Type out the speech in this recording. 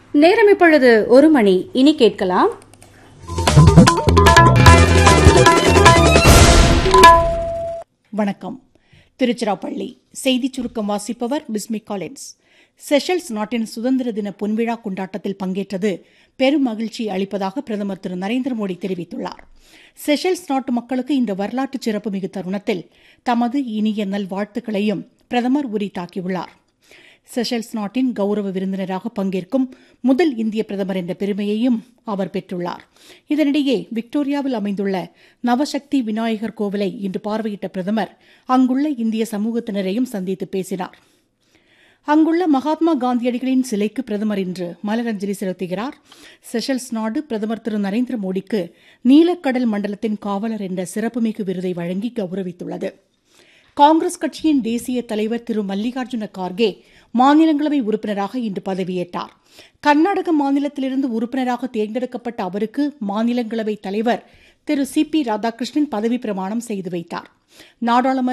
நேரம் இப்பொழுது ஒரு மணி இனி கேட்கலாம் வணக்கம் திருச்சிராப்பள்ளி செய்திச் சுருக்கம் வாசிப்பவர் பிஸ்மி காலின்ஸ் செஷல்ஸ் நாட்டின் சுதந்திர தின பொன்விழா கொண்டாட்டத்தில் பங்கேற்றது பெரும் மகிழ்ச்சி அளிப்பதாக பிரதமர் திரு நரேந்திர மோடி தெரிவித்துள்ளார் செஷல்ஸ் நாட்டு மக்களுக்கு இந்த வரலாற்று சிறப்புமிகு தருணத்தில் தமது இனிய நல்வாழ்த்துக்களையும் பிரதமர் உரித்தாக்கியுள்ளார் செஷல்ஸ் நாட்டின் கௌரவ விருந்தினராக பங்கேற்கும் முதல் இந்திய பிரதமர் என்ற பெருமையையும் அவர் பெற்றுள்ளார் இதனிடையே விக்டோரியாவில் அமைந்துள்ள நவசக்தி விநாயகர் கோவிலை இன்று பார்வையிட்ட பிரதமர் அங்குள்ள இந்திய சமூகத்தினரையும் சந்தித்து பேசினார் அங்குள்ள மகாத்மா காந்தியடிகளின் சிலைக்கு பிரதமர் இன்று மலரஞ்சலி செலுத்துகிறார் செஷல்ஸ் நாடு பிரதமர் திரு நரேந்திர மோடிக்கு நீலக்கடல் மண்டலத்தின் காவலர் என்ற சிறப்புமிகு விருதை வழங்கி கௌரவித்துள்ளது காங்கிரஸ் கட்சியின் தேசிய தலைவர் திரு மல்லிகார்ஜுன கார்கே மாநிலங்களவை உறுப்பினராக இன்று பதவியேற்றார் கர்நாடக மாநிலத்திலிருந்து உறுப்பினராக தேர்ந்தெடுக்கப்பட்ட அவருக்கு மாநிலங்களவை தலைவர் திரு சி பி ராதாகிருஷ்ணன் பதவி பிரமாணம் செய்து வைத்தார் நாடாளுமன்ற